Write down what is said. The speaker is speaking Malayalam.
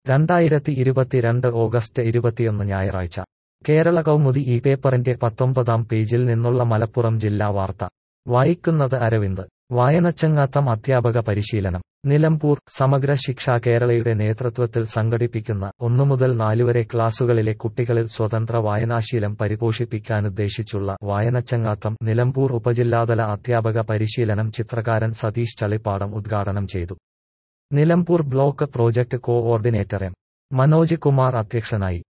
രണ്ടായിരത്തി ഇരുപത്തിരണ്ട് ഓഗസ്റ്റ് ഇരുപത്തിയൊന്ന് ഞായറാഴ്ച കേരള കൗമുദി ഈ പേപ്പറിന്റെ പത്തൊമ്പതാം പേജിൽ നിന്നുള്ള മലപ്പുറം ജില്ലാ വാർത്ത വായിക്കുന്നത് അരവിന്ദ് വായനച്ചങ്ങാത്തം അധ്യാപക പരിശീലനം നിലമ്പൂർ സമഗ്ര ശിക്ഷ കേരളയുടെ നേതൃത്വത്തിൽ സംഘടിപ്പിക്കുന്ന ഒന്നു മുതൽ നാലുവരെ ക്ലാസുകളിലെ കുട്ടികളിൽ സ്വതന്ത്ര വായനാശീലം പരിപോഷിപ്പിക്കാനുദ്ദേശിച്ചുള്ള വായനച്ചങ്ങാത്തം നിലമ്പൂർ ഉപജില്ലാതല അധ്യാപക പരിശീലനം ചിത്രകാരൻ സതീഷ് ചളിപ്പാടം ഉദ്ഘാടനം ചെയ്തു Nilambur block project coordinator M Manoj Kumar അധ്യക്ഷനായി